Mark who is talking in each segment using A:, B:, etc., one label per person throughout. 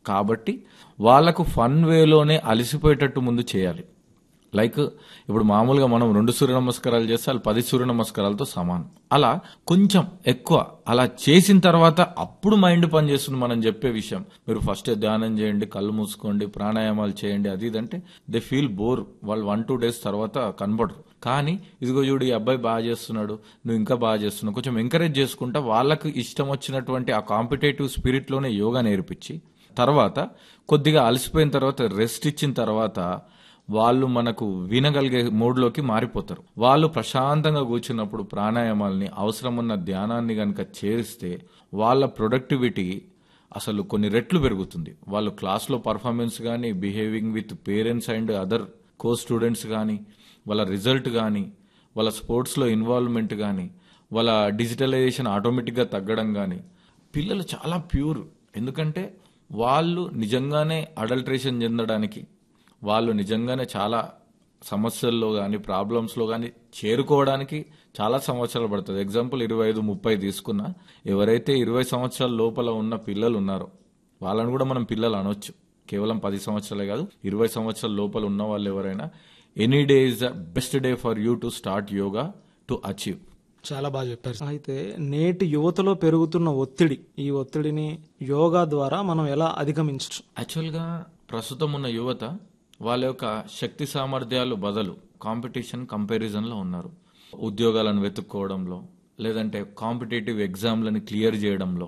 A: కాబట్టి వాళ్ళకు ఫన్ వేలోనే అలసిపోయేటట్టు ముందు చేయాలి లైక్ ఇప్పుడు మామూలుగా మనం రెండు సూర్య నమస్కారాలు చేస్తే వాళ్ళు పది సూర్య నమస్కారాలతో సమానం అలా కొంచెం ఎక్కువ అలా చేసిన తర్వాత అప్పుడు మైండ్ పని చేస్తుంది మనం చెప్పే విషయం మీరు ఫస్ట్ ధ్యానం చేయండి కళ్ళు మూసుకోండి ప్రాణాయామాలు చేయండి అది ఇదంటే దే ఫీల్ బోర్ వాళ్ళు వన్ టూ డేస్ తర్వాత కనబడరు కానీ ఇదిగో చూడు ఈ అబ్బాయి బాగా చేస్తున్నాడు నువ్వు ఇంకా బాగా చేస్తున్నావు కొంచెం ఎంకరేజ్ చేసుకుంటా వాళ్ళకు ఇష్టం వచ్చినటువంటి ఆ కాంపిటేటివ్ స్పిరిట్లోనే యోగా నేర్పించి తర్వాత కొద్దిగా అలసిపోయిన తర్వాత రెస్ట్ ఇచ్చిన తర్వాత వాళ్ళు మనకు వినగలిగే మోడ్లోకి మారిపోతారు వాళ్ళు ప్రశాంతంగా కూర్చున్నప్పుడు ప్రాణాయామాల్ని అవసరం ఉన్న ధ్యానాన్ని గనక చేరిస్తే వాళ్ళ ప్రొడక్టివిటీ అసలు కొన్ని రెట్లు పెరుగుతుంది వాళ్ళు క్లాస్లో పర్ఫార్మెన్స్ కానీ behaving with parents and other co students కానీ వాళ్ళ రిజల్ట్ కానీ వాళ్ళ స్పోర్ట్స్లో ఇన్వాల్వ్మెంట్ కానీ వాళ్ళ డిజిటలైజేషన్ ఆటోమేటిక్గా తగ్గడం కానీ పిల్లలు చాలా ప్యూర్ ఎందుకంటే వాళ్ళు నిజంగానే అడల్ట్రేషన్ చెందడానికి వాళ్ళు నిజంగానే చాలా సమస్యల్లో కానీ ప్రాబ్లమ్స్లో కానీ చేరుకోవడానికి చాలా సంవత్సరాలు పడుతుంది ఎగ్జాంపుల్ ఇరవై ఐదు ముప్పై తీసుకున్నా ఎవరైతే ఇరవై సంవత్సరాల లోపల ఉన్న పిల్లలు ఉన్నారో వాళ్ళని కూడా మనం పిల్లలు అనొచ్చు కేవలం పది సంవత్సరాలే కాదు ఇరవై సంవత్సరాల లోపల ఉన్న వాళ్ళు ఎవరైనా any day is the best day for you to start yoga to achieve
B: చాలా బాగా చెప్పారు అయితే నేటి యువతలో పెరుగుతున్న ఒత్తిడి ఈ ఒత్తిడిని యోగా ద్వారా మనం ఎలా అధిగమించచ్చు
A: యాక్చువల్గా ప్రస్తుతం ఉన్న యువత వాళ్ళ యొక్క శక్తి సామర్థ్యాలు బదులు కాంపిటీషన్ కంపారిజన్లో ఉన్నారు ఉద్యోగాలను వెతుక్కోవడంలో లేదంటే కాంపిటేటివ్ ఎగ్జామ్లను క్లియర్ చేయడంలో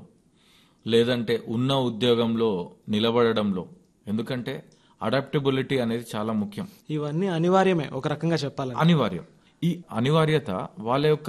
A: లేదంటే ఉన్న ఉద్యోగంలో నిలబడడంలో ఎందుకంటే అడాప్టబిలిటీ అనేది చాలా ముఖ్యం
B: ఇవన్నీ అనివార్యమే ఒక రకంగా చెప్పాలని
A: అనివార్యం ఈ అనివార్యత వాళ్ళ యొక్క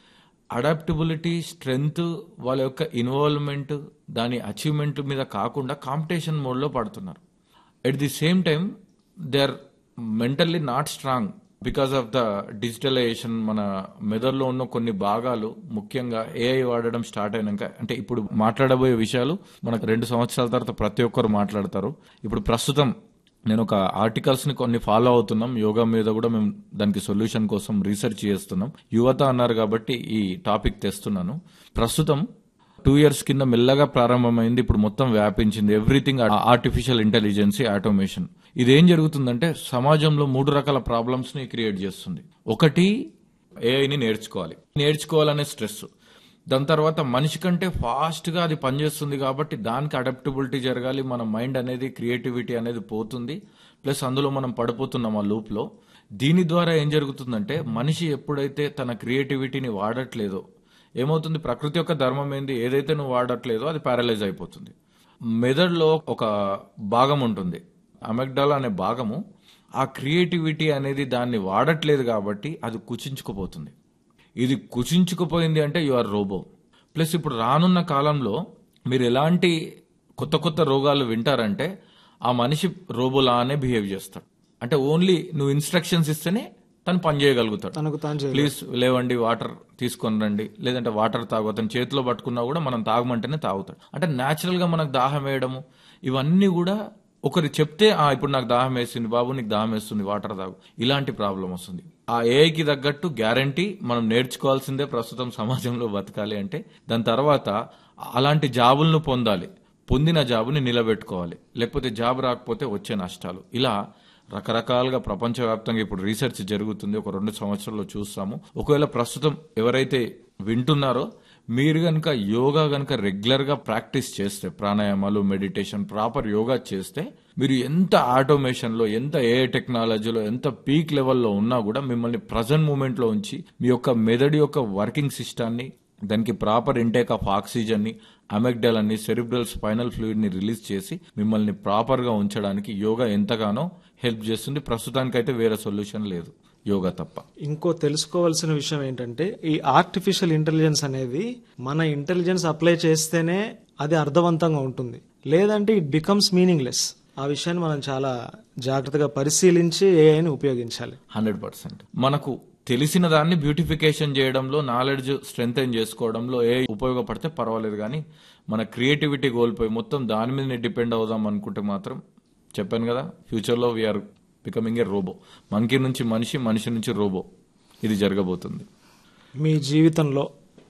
A: అడాప్టబిలిటీ స్ట్రెంగ్త్ వాళ్ళ యొక్క ఇన్వాల్వ్మెంట్ దాని అచీవ్మెంట్ మీద కాకుండా కాంపిటీషన్ మోడ్లో పడుతున్నారు at the same time they are mentally not strong because of the digitalisation మన మెదడులో ఉన్న కొన్ని భాగాలు ముఖ్యంగా ఏఐ వాడడం స్టార్ట్ అయినాక అంటే ఇప్పుడు మాట్లాడబోయే విషయాలు మనకు రెండు సంవత్సరాల తర్వాత ప్రతి ఒక్కరు మాట్లాడతారు ఇప్పుడు ప్రస్తుతం నేను ఒక ఆర్టికల్స్ ని కొన్ని ఫాలో అవుతున్నాం యోగా మీద కూడా మేము దానికి సొల్యూషన్ కోసం రీసెర్చ్ చేస్తున్నాం యువత అన్నారు కాబట్టి ఈ టాపిక్ తెస్తున్నాను ప్రస్తుతం టూ ఇయర్స్ కింద మెల్లగా ప్రారంభమైంది ఇప్పుడు మొత్తం వ్యాపించింది ఎవ్రీథింగ్ ఆర్టిఫిషియల్ ఇంటెలిజెన్సీ ఆటోమేషన్ ఇదేం జరుగుతుందంటే సమాజంలో మూడు రకాల ప్రాబ్లమ్స్ ని క్రియేట్ చేస్తుంది ఒకటి ఏఐని నేర్చుకోవాలి నేర్చుకోవాలనే స్ట్రెస్ దాని తర్వాత మనిషి కంటే ఫాస్ట్ గా అది పనిచేస్తుంది కాబట్టి దానికి అడాప్టబిలిటీ జరగాలి మన మైండ్ అనేది క్రియేటివిటీ అనేది పోతుంది ప్లస్ అందులో మనం పడిపోతున్నాం ఆ లూప్ లో దీని ద్వారా ఏం జరుగుతుందంటే మనిషి ఎప్పుడైతే తన క్రియేటివిటీని వాడట్లేదో ఏమవుతుంది ప్రకృతి యొక్క ధర్మం ఏంది ఏదైతే నువ్వు వాడట్లేదో అది ప్యారలైజ్ అయిపోతుంది మెదడులో ఒక భాగం ఉంటుంది అమెగ్డాల్ అనే భాగము ఆ క్రియేటివిటీ అనేది దాన్ని వాడట్లేదు కాబట్టి అది కుచించుకుపోతుంది ఇది కుచించుకుపోయింది అంటే యు ఆర్ రోబో ప్లస్ ఇప్పుడు రానున్న కాలంలో మీరు ఎలాంటి కొత్త కొత్త రోగాలు వింటారంటే ఆ మనిషి రోబోలానే బిహేవ్ చేస్తాడు అంటే ఓన్లీ నువ్వు ఇన్స్ట్రక్షన్స్ ఇస్తేనే తను పని చేయగలుగుతాడు
B: తనకు తాను చేయాలి
A: ప్లీజ్ లేవండి వాటర్ తీసుకొని రండి లేదంటే వాటర్ తాగు అతను చేతిలో పట్టుకున్నా కూడా మనం తాగమంటేనే తాగుతాడు అంటే న్యాచురల్ గా మనకు దాహం వేయడము ఇవన్నీ కూడా ఒకరు చెప్తే ఆ ఇప్పుడు నాకు దాహం వేసింది బాబు నీకు దాహం వేస్తుంది వాటర్ తాగు ఇలాంటి ప్రాబ్లం వస్తుంది ఆ ఏఐకి తగ్గట్టు గ్యారంటీ మనం నేర్చుకోవాల్సిందే ప్రస్తుతం సమాజంలో బతకాలి అంటే దాని తర్వాత అలాంటి జాబులను పొందాలి పొందిన జాబుని నిలబెట్టుకోవాలి లేకపోతే జాబ్ రాకపోతే వచ్చే నష్టాలు ఇలా రకరకాలుగా ప్రపంచవ్యాప్తంగా ఇప్పుడు రీసెర్చ్ జరుగుతుంది ఒక రెండు సంవత్సరాల్లో చూస్తాము ఒకవేళ ప్రస్తుతం ఎవరైతే వింటున్నారో మీరు కనుక యోగా కనుక రెగ్యులర్ గా ప్రాక్టీస్ చేస్తే ప్రాణాయామాలు మెడిటేషన్ ప్రాపర్ యోగా చేస్తే మీరు ఎంత ఆటోమేషన్ లో ఎంత ఏ టెక్నాలజీలో ఎంత పీక్ లెవెల్లో ఉన్నా కూడా మిమ్మల్ని ప్రజెంట్ మూమెంట్ లో ఉంచి మీ యొక్క మెదడు యొక్క వర్కింగ్ సిస్టాన్ని దానికి ప్రాపర్ ఇంటేక్ ఆఫ్ ఆక్సిజన్ ని అమెగ్డల్ అని సెరిబ్రల్ స్పైనల్ ఫ్లూయిడ్ ని రిలీజ్ చేసి మిమ్మల్ని ప్రాపర్ గా ఉంచడానికి యోగా ఎంతగానో హెల్ప్ చేస్తుంది ప్రస్తుతానికైతే వేరే సొల్యూషన్ లేదు యోగా తప్ప
B: ఇంకో తెలుసుకోవాల్సిన విషయం ఏంటంటే ఈ ఆర్టిఫిషియల్ ఇంటెలిజెన్స్ అనేది మన ఇంటెలిజెన్స్ అప్లై చేస్తేనే అది అర్థవంతంగా ఉంటుంది లేదంటే ఇట్ బికమ్స్ మీనింగ్లెస్ ఆ విషయాన్ని మనం చాలా జాగ్రత్తగా పరిశీలించి ఏఐని ఉపయోగించాలి
A: హండ్రెడ్ పర్సెంట్ మనకు తెలిసిన దాన్ని బ్యూటిఫికేషన్ చేయడంలో నాలెడ్జ్ స్ట్రెంగ్ చేసుకోవడంలో ఏ ఉపయోగపడితే పర్వాలేదు కానీ మన క్రియేటివిటీ కోల్పోయి మొత్తం దాని మీద డిపెండ్ అవుదాం అనుకుంటే మాత్రం చెప్పాను కదా ఫ్యూచర్లో we're becoming a robot monkey నుంచి మనిషి మనిషి నుంచి రోబో ఇది జరగబోతుంది
B: మీ జీవితంలో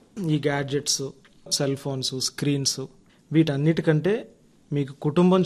B: ఈ గ్యాడ్జెట్స్ సెల్ ఫోన్స్ స్క్రీన్స్ వీటన్నిటికంటే మీకు కుటుంబం